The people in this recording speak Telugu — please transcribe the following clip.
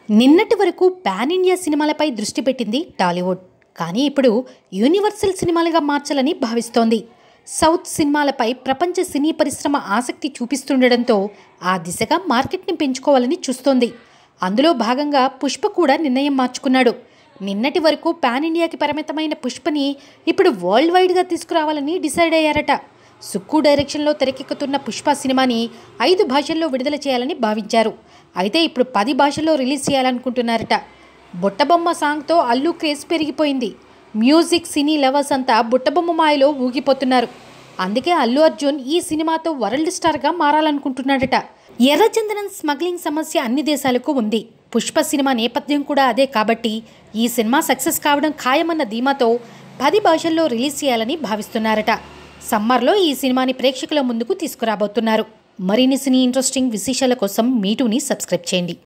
నిన్నటి వరకు పాన్ ఇండియా సినిమాలపై దృష్టి పెట్టింది టాలీవుడ్ కానీ ఇప్పుడు యూనివర్సల్ సినిమాలుగా మార్చాలని భావిస్తోంది సౌత్ సినిమాలపై ప్రపంచ సినీ పరిశ్రమ ఆసక్తి చూపిస్తుండడంతో ఆ దిశగా మార్కెట్ని పెంచుకోవాలని చూస్తోంది అందులో భాగంగా పుష్ప కూడా నిర్ణయం మార్చుకున్నాడు నిన్నటి వరకు పాన్ ఇండియాకి పరిమితమైన పుష్పని ఇప్పుడు వరల్డ్ వైడ్గా తీసుకురావాలని డిసైడ్ అయ్యారట సుక్కు డైరెక్షన్లో తెరకెక్కుతున్న పుష్ప సినిమాని ఐదు భాషల్లో విడుదల చేయాలని భావించారు అయితే ఇప్పుడు పది భాషల్లో రిలీజ్ చేయాలనుకుంటున్నారట బుట్టబొమ్మ సాంగ్తో అల్లు క్రేజ్ పెరిగిపోయింది మ్యూజిక్ సినీ లవర్స్ అంతా బుట్టబొమ్మ మాయలో ఊగిపోతున్నారు అందుకే అల్లు అర్జున్ ఈ సినిమాతో వరల్డ్ స్టార్గా మారాలనుకుంటున్నాడట ఎర్రచందనం స్మగ్లింగ్ సమస్య అన్ని దేశాలకు ఉంది పుష్ప సినిమా నేపథ్యం కూడా అదే కాబట్టి ఈ సినిమా సక్సెస్ కావడం ఖాయమన్న ధీమాతో పది భాషల్లో రిలీజ్ చేయాలని భావిస్తున్నారట సమ్మర్లో ఈ సినిమాని ప్రేక్షకుల ముందుకు తీసుకురాబోతున్నారు మరిన్ని సినీ ఇంట్రెస్టింగ్ విశేషాల కోసం మీటూని సబ్స్క్రైబ్ చేయండి